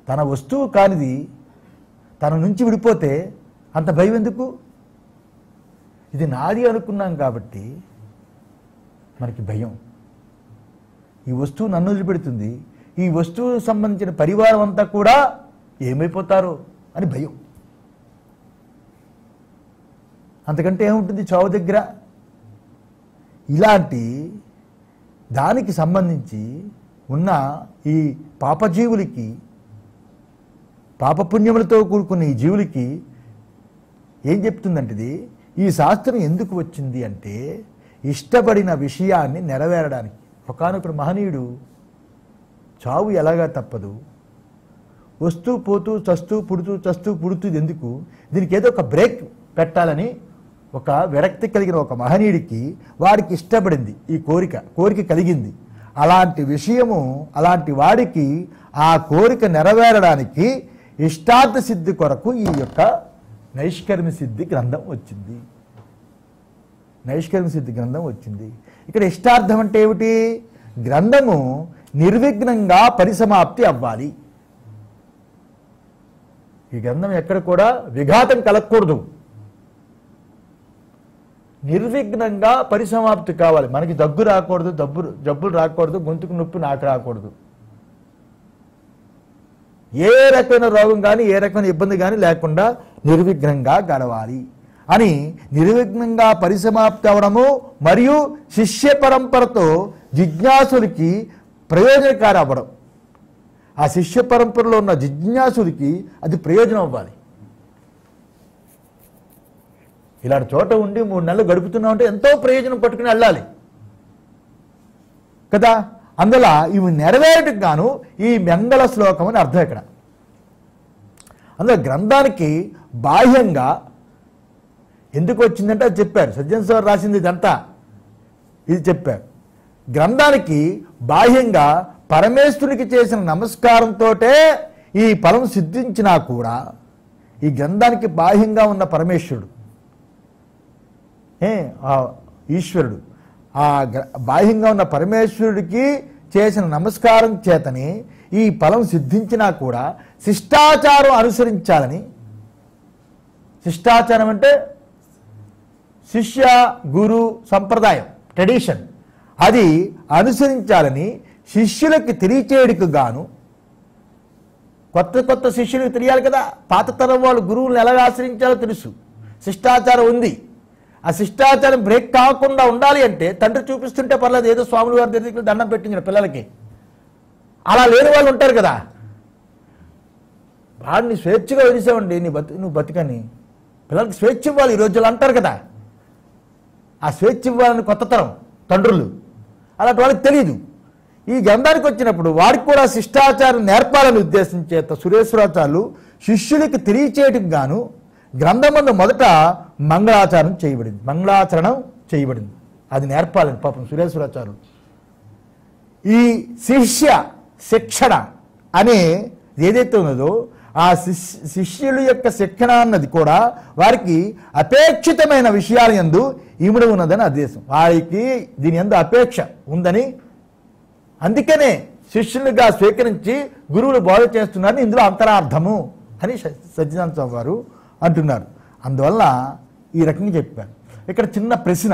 తన వస్తువు కానిది తన నుంచి విడిపోతే అంత భయం ఎందుకు ఇది నాది అనుకున్నాం కాబట్టి మనకి భయం ఈ వస్తువు నన్ను వదిలిపెడుతుంది ఈ వస్తువు సంబంధించిన పరివారం అంతా కూడా ఏమైపోతారో అని భయం అంతకంటే ఏముంటుంది చావు దగ్గర ఇలాంటి దానికి సంబంధించి ఉన్న ఈ పాపజీవులకి పాపపుణ్యములతో కూడుకున్న ఈ జీవులకి ఏం చెప్తుందంటే ఇది ఈ శాస్త్రం ఎందుకు వచ్చింది అంటే ఇష్టపడిన విషయాన్ని నెరవేరడానికి ఒకనొక మహనీయుడు చావు ఎలాగా తప్పదు వస్తూ పోతూ చస్తూ పుడుతూ చస్తూ పుడుతుంది ఎందుకు దీనికి ఏదో ఒక బ్రేక్ పెట్టాలని ఒక విరక్తి కలిగిన ఒక మహనీయుడికి వాడికి ఇష్టపడింది ఈ కోరిక కోరిక కలిగింది అలాంటి విషయము అలాంటి వాడికి ఆ కోరిక నెరవేరడానికి ఇష్టార్థ సిద్ధి కొరకు ఈ యొక్క నైష్కర్మ సిద్ధి గ్రంథం వచ్చింది నైష్కర్మ సిద్ధి గ్రంథం వచ్చింది ఇక్కడ ఇష్టార్థం అంటే ఏమిటి గ్రంథము నిర్విఘ్నంగా పరిసమాప్తి అవ్వాలి ఈ గ్రంథం ఎక్కడ కూడా విఘాతం కలగకూడదు నిర్విఘ్నంగా పరిసమాప్తి కావాలి మనకి దగ్గు రాకూడదు దబ్బు జబ్బులు రాకూడదు గొంతుకు నొప్పి నాకు రాకూడదు ఏ రకమైన రోగం కానీ ఏ రకమైన ఇబ్బంది కానీ లేకుండా నిర్విఘ్నంగా గడవాలి అని నిర్విఘ్నంగా పరిసమాప్తి అవడము మరియు శిష్య పరంపరతో జిజ్ఞాసులకి ప్రయోజనకారి అవ్వడం ఆ శిష్య పరంపరలో ఉన్న జిజ్ఞాసులకి అది ప్రయోజనం అవ్వాలి ఇలాంటి చోట ఉండి మూడు నెలలు గడుపుతున్నాం అంటే ఎంతో ప్రయోజనం పట్టుకుని వెళ్ళాలి కదా అందులో ఇవి నెరవేరటకు గాను ఈ మంగళ శ్లోకం అని అర్థం ఇక్కడ అందులో గ్రంథానికి బాహ్యంగా ఎందుకు వచ్చిందంటే అది చెప్పారు సజ్జన్ సార్ రాసింది ఇదంతా ఇది చెప్పారు గ్రంథానికి బాహ్యంగా పరమేశ్వరునికి చేసిన నమస్కారంతోటే ఈ ఫలం సిద్ధించినా కూడా ఈ గ్రంథానికి బాహ్యంగా ఉన్న పరమేశ్వరుడు ఏ ఆ ఈశ్వరుడు ఆ గ్ర- బాహ్యంగా ఉన్న పరమేశ్వరుడికి చేసిన నమస్కారం చేతని ఈ ఫలం సిద్ధించినా కూడా శిష్టాచారం అనుసరించాలని శిష్టాచారం అంటే శిష్య గురు సంప్రదాయం ట్రెడిషన్ అది అనుసరించాలని శిష్యులకి తెలియచేయడానికి గాను కొత్త కొత్త శిష్యులకు తెలియాలి కదా పాత తరం వాళ్ళు గురువులను ఎలా ఆశ్రయించాలో తెలుసు శిష్టాచారం ఉంది ఆ శిష్టాచారం బ్రేక్ కాకుండా ఉండాలి అంటే తండ్రి చూపిస్తుంటే పర్లేదు ఏదో స్వాములు వారి దగ్గరికి దండం పెట్టించిన పిల్లలకి అలా లేని వాళ్ళు ఉంటారు కదా వాడిని స్వేచ్ఛగా వదిలేసామండి నీ బతు నువ్వు బతికని పిల్లలకి స్వేచ్ఛ ఇవ్వాలి ఈ రోజుల్లో అంటారు కదా ఆ స్వేచ్ఛ ఇవ్వాలని కొత్త తరం తండ్రులు అలాంటి వాళ్ళకి తెలియదు ఈ గ్రంథానికి వచ్చినప్పుడు వాడికి కూడా శిష్టాచారం నేర్పాలని ఉద్దేశం చేత సురేశ్వరాచార్యులు శిష్యులకి తెలియచేయటం గాను గ్రంథమందు మొదట మంగళాచారం చేయబడింది మంగళాచరణం చేయబడింది అది నేర్పాలని పాపం సురేశ్వరాచార్యులు ఈ శిష్య శిక్షణ అనే ఏదైతే ఉన్నదో ఆ శిష్- శిష్యుల యొక్క శిక్షణ అన్నది కూడా వారికి అపేక్షితమైన విషయాల యందు ఇముడి ఉన్నదని ఉద్దేశం వారికి దీని యందు అపేక్ష ఉందని అందుకనే శిష్యులుగా స్వీకరించి గురువులు బోధ చేస్తున్నారని ఇందులో అంతరార్థము అని స- సత్యనారాయణ స్వామి వారు అంటున్నారు అందువల్ల ఈ రకంగా చెప్పారు ఇక్కడ చిన్న ప్రశ్న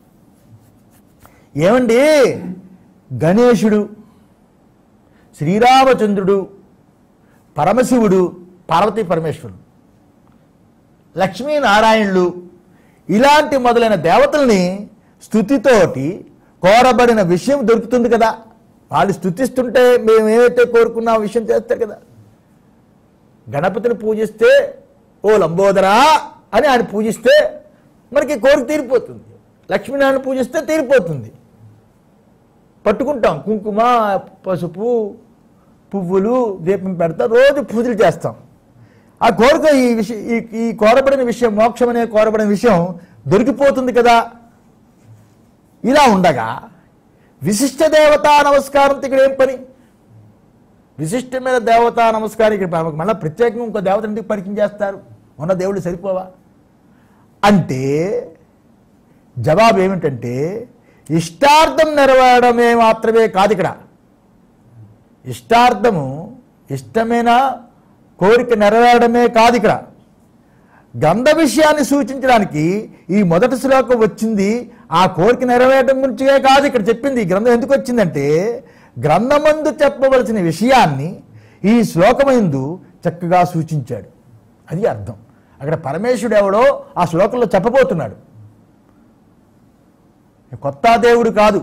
ఏమండి గణేశుడు శ్రీరామచంద్రుడు పరమశివుడు పార్వతీ పరమేశ్వరుడు లక్ష్మీనారాయణులు ఇలాంటి మొదలైన దేవతల్ని స్థుతితోటి కోరబడిన విషయం దొరుకుతుంది కదా వాళ్ళు స్థుతిస్తుంటే మేము ఏవైతే కోరుకున్నా ఆ విషయం చేస్తారు కదా గణపతిని పూజిస్తే ఓ లంబోదరా అని ఆయన పూజిస్తే మనకి కోరిక తీరిపోతుంది లక్ష్మీనారాయణ పూజిస్తే తీరిపోతుంది పట్టుకుంటాం కుంకుమ పసుపు పువ్వులు దీపం పెడతాం రోజు పూజలు చేస్తాం ఆ కోరిక ఈ విషయం ఈ ఈ కోరబడిన విషయం మోక్షం అనే కోరబడిన విషయం దొరికిపోతుంది కదా ఇలా ఉండగా విశిష్ట దేవతా నమస్కారం ఇక్కడ ఏం పని విశిష్టమైన దేవతా నమస్కారం ఇక్కడ మనకు మళ్ళీ ప్రత్యేకంగా ఇంకో దేవత ఎందుకు పరిచయం చేస్తారు ఉన్న దేవుళ్ళు సరిపోవా అంటే జవాబు ఏమిటంటే ఇష్టార్థం నెరవేరడమే మాత్రమే కాదు ఇక్కడ ఇష్టార్థము ఇష్టమైన కోరిక నెరవేరడమే కాదు ఇక్కడ గంధ విషయాన్ని సూచించడానికి ఈ మొదటి శ్లోకం వచ్చింది ఆ కోరిక నెరవేరడం గురించే కాదు ఇక్కడ చెప్పింది ఈ గ్రంథం ఎందుకు వచ్చిందంటే గ్రంథమందు చెప్పవలసిన విషయాన్ని ఈ శ్లోకమందు చక్కగా సూచించాడు అది అర్థం అక్కడ పరమేశ్వరుడు ఎవడో ఆ శ్లోకంలో చెప్పబోతున్నాడు కొత్త దేవుడు కాదు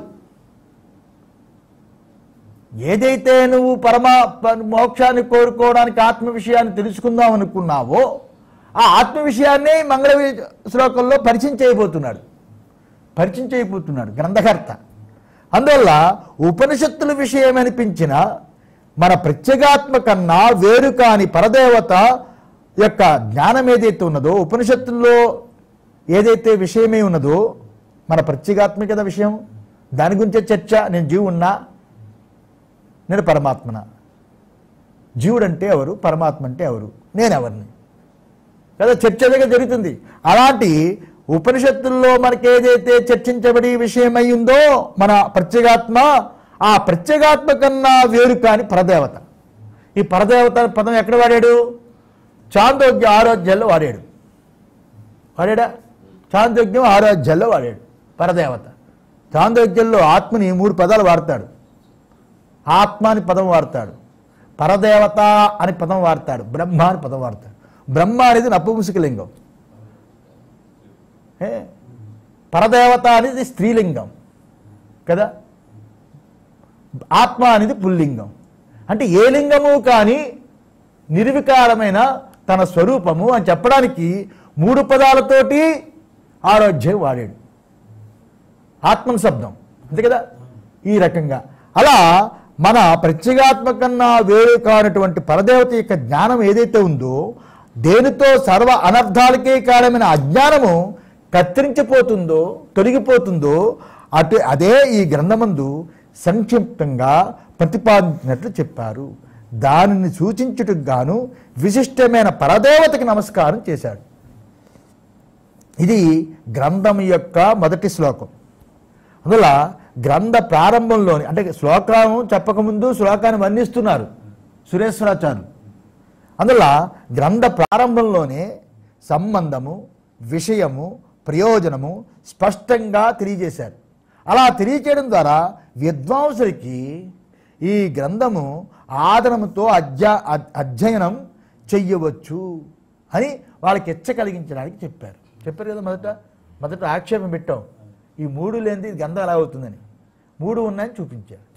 ఏదైతే నువ్వు పరమ ప- మోక్షాన్ని కోరుకోవడానికి ఆత్మ విషయాన్ని తెలుసుకుందాం అనుకున్నావో ఆ ఆత్మ విషయాన్ని మంగళ వి- శ్లోకంలో పరిచయం చేయబోతున్నాడు పరిచయం చేయబోతున్నాడు గ్రంథకర్త అందువల్ల ఉపనిషత్తుల విషయం అనిపించిన మన ప్రత్యేగాత్మ కన్నా వేరు కాని పరదేవత యొక్క జ్ఞానం ఏదైతే ఉన్నదో ఉపనిషత్తుల్లో ఏదైతే విషయమే ఉన్నదో మన ప్రత్యేగాత్మ కదా విషయం దాని గురించే చర్చ నేను జీవున్నా నేను పరమాత్మన జీవుడు అంటే ఎవరు పరమాత్మ అంటే ఎవరు నేను ఎవరిని కదా చర్చ దగ్గర జరుగుతుంది అలాంటి ఉపనిషత్తుల్లో మనకి ఏదైతే చర్చించబడి విషయమై ఉందో మన ప్రత్యేగాత్మ ఆ ప్రత్యేగాత్మ కన్నా వేరు కాని పరదేవత ఈ పరదేవత అనే పదం ఎక్కడ వాడాడు చాందోగ్య ఆరోగ్యాల్లో వాడాడు వాడాడా చాందోగ్యం ఆరోగ్యాల్లో వాడాడు పరదేవత చాందోగ్యంలో ఆత్మని మూడు పదాలు వాడతాడు ఆత్మ అని పదం వాడతాడు పరదేవత అని పదం వాడతాడు బ్రహ్మ అని పదం వాడతాడు బ్రహ్మ అనేది నపుంసకలింగం ఏ? పరదేవత అనేది స్త్రీలింగం కదా ఆత్మ అనేది పుల్లింగం అంటే ఏ లింగము కానీ నిర్వికారమైన తన స్వరూపము అని చెప్పడానికి మూడు పదాలతోటి ఆరోగ్యం వాడాడు ఆత్మన శబ్దం అంతే కదా ఈ రకంగా అలా మన ప్రత్యేగాత్మకన్నా వేరు కానటువంటి పరదేవత యొక్క జ్ఞానం ఏదైతే ఉందో దేనితో సర్వ అనర్థాలకే కారణమైన అజ్ఞానము కత్తిరించిపోతుందో తొలగిపోతుందో అటు అదే ఈ గ్రంథమందు సంక్షిప్తంగా ప్రతిపాదించినట్లు చెప్పారు దానిని సూచించుటకు గాను విశిష్టమైన పరదేవతకి నమస్కారం చేశాడు ఇది గ్రంథం యొక్క మొదటి శ్లోకం అందువల్ల గ్రంథ ప్రారంభంలోని అంటే శ్లోకం చెప్పకముందు శ్లోకాన్ని వర్ణిస్తున్నారు సురేశ్వరాచార్యులు అందువల్ల గ్రంథ ప్రారంభంలోనే సంబంధము విషయము ప్రయోజనము స్పష్టంగా తెలియజేశారు అలా తెలియచేయడం ద్వారా విద్వాంసులకి ఈ గ్రంథము ఆదరణతో అధ్యా అద్- అధ్యయనం చెయ్యవచ్చు అని వాళ్ళకి ఎచ్చ కలిగించడానికి చెప్పారు చెప్పారు కదా మొదట మొదట ఆక్షేపం పెట్టాం ఈ మూడు లేనిది ఇది గ్రంథం ఎలా అవుతుందని మూడు ఉన్నాయని చూపించారు